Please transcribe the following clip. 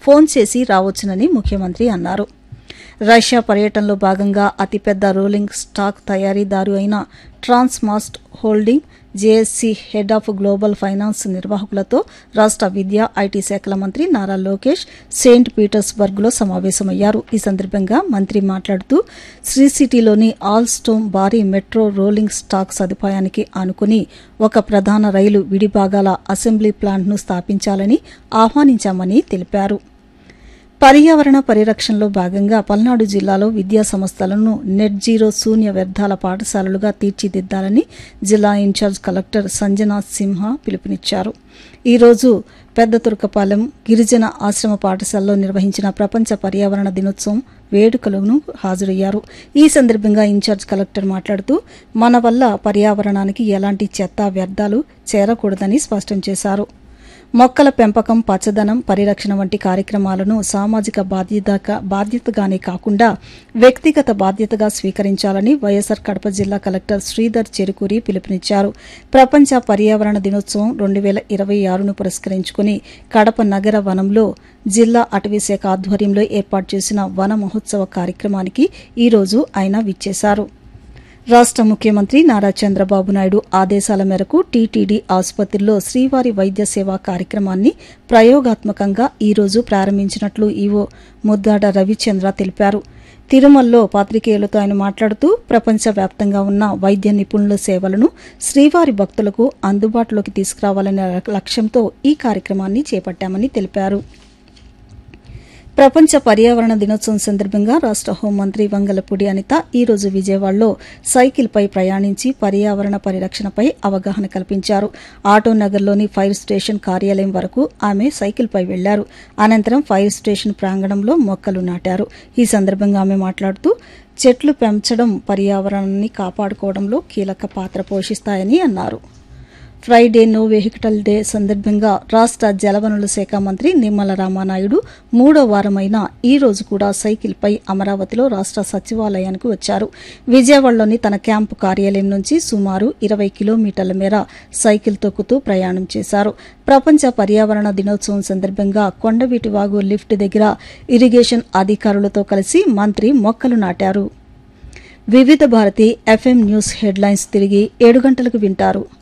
phone చేసి రావచ్చునని ముఖ్యమంత్రి అన్నారు రష్యా పర్యటనలో భాగంగా అతిపెద్ద రోలింగ్ స్టాక్ తయారీదారు అయిన Transmash holding JSC head of global finance నిర్వాహకులతో రాష్ట విద్యా ఐటీ శాఖల మంత్రి నారా లోకేష్ సెయింట్ పీటర్స్బర్గ్లో సమావేశమయ్యారు ఈ సందర్భంగా మంత్రి మాట్లాడుతూ శ్రీ సిటీలోని ఆల్ స్టోమ్ భారీ మెట్రో రోలింగ్ స్టాక్ సదుపాయానికి ఆనుకుని ఒక ప్రధాన రైలు విడిభాగాల అసెంబ్లీ ప్లాంట్ను స్థాపించాలని ఆహ్వానించామని తెలిపారు పర్యావరణ పరిరక్షణలో భాగంగా పల్నాడు జిల్లాలో విద్యా సంస్థలను నెట్ జీరో శూన్య వ్యర్థాల పాఠశాలలుగా తీర్చిదిద్దాలని జిల్లా ఇన్ఛార్జ్ కలెక్టర్ సంజనా సింహ పిలుపునిచ్చారు ఈ రోజు పెద్ద తుర్కపాలెం గిరిజన ఆశ్రమ పాఠశాలలో నిర్వహించిన ప్రపంచ పర్యావరణ దినోత్సవం వేడుకలను హాజరయ్యారు ఈ సందర్భంగా ఇన్ఛార్జ్ కలెక్టర్ మాట్లాడుతూ మన వల్ల పర్యావరణానికి ఎలాంటి చెత్త వ్యర్థాలు చేరకూడదని స్పష్టం చేశారు మొక్కల పెంపకం పచ్చదనం పరిరక్షణ వంటి కార్యక్రమాలను సామాజిక బాధ్యత బాధ్యతగానే కాకుండా వ్యక్తిగత బాధ్యతగా స్వీకరించాలని వైఎస్సార్ కడప జిల్లా కలెక్టర్ శ్రీధర్ చెరుకూరి పిలుపునిచ్చారు ప్రపంచ పర్యావరణ దినోత్సవం రెండు వేల ఇరవై ఆరును పురస్కరించుకుని కడప నగర వనంలో జిల్లా అటవీ శాఖ ఆధ్వర్యంలో ఏర్పాటు చేసిన వన మహోత్సవ కార్యక్రమానికి ఈ రోజు ఆయన విచ్చేశారు రాష్ట ముఖ్యమంత్రి నారా చంద్రబాబు నాయుడు ఆదేశాల మేరకు టీటీడీ ఆసుపత్రిలో శ్రీవారి వైద్య సేవా కార్యక్రమాన్ని ప్రయోగాత్మకంగా ఈ రోజు ప్రారంభించినట్లు ఈవో ముద్దాడ రవిచంద్ర తెలిపారు తిరుమలలో పాత్రికేయులతో ఆయన మాట్లాడుతూ ప్రపంచవ్యాప్తంగా ఉన్న వైద్య నిపుణుల సేవలను శ్రీవారి భక్తులకు అందుబాటులోకి తీసుకురావాలనే లక్ష్యంతో ఈ కార్యక్రమాన్ని చేపట్టామని తెలిపారు ప్రపంచ పర్యావరణ దినోత్సవం సందర్భంగా రాష్ట హోంమంత్రి వంగలపూడి అనిత ఈ రోజు విజయవాడలో సైకిల్పై ప్రయాణించి పర్యావరణ పరిరక్షణపై అవగాహన కల్పించారు ఆటో నగర్లోని ఫైర్ స్టేషన్ కార్యాలయం వరకు ఆమె సైకిల్పై వెళ్లారు అనంతరం ఫైర్ స్టేషన్ ప్రాంగణంలో మొక్కలు నాటారు ఈ సందర్భంగా ఆమె మాట్లాడుతూ చెట్లు పెంచడం పర్యావరణాన్ని కాపాడుకోవడంలో కీలక పాత్ర పోషిస్తాయని అన్నారు ఫ్రైడే నో వెహికల్ డే సందర్భంగా రాష్ట జలవనరుల శాఖ మంత్రి నిమ్మల రామానాయుడు మూడో వారమైన ఈ రోజు కూడా సైకిల్పై అమరావతిలో రాష్ట సచివాలయానికి వచ్చారు విజయవాడలోని తన క్యాంపు కార్యాలయం నుంచి సుమారు ఇరవై కిలోమీటర్ల మేర సైకిల్ తొక్కుతూ ప్రయాణం చేశారు ప్రపంచ పర్యావరణ దినోత్సవం సందర్భంగా కొండవీటి వాగు లిఫ్ట్ దగ్గర ఇరిగేషన్ అధికారులతో కలిసి మంత్రి మొక్కలు నాటారు వివిధ భారతి ఎఫ్ఎం న్యూస్ హెడ్లైన్స్ తిరిగి ఏడు గంటలకు వింటారు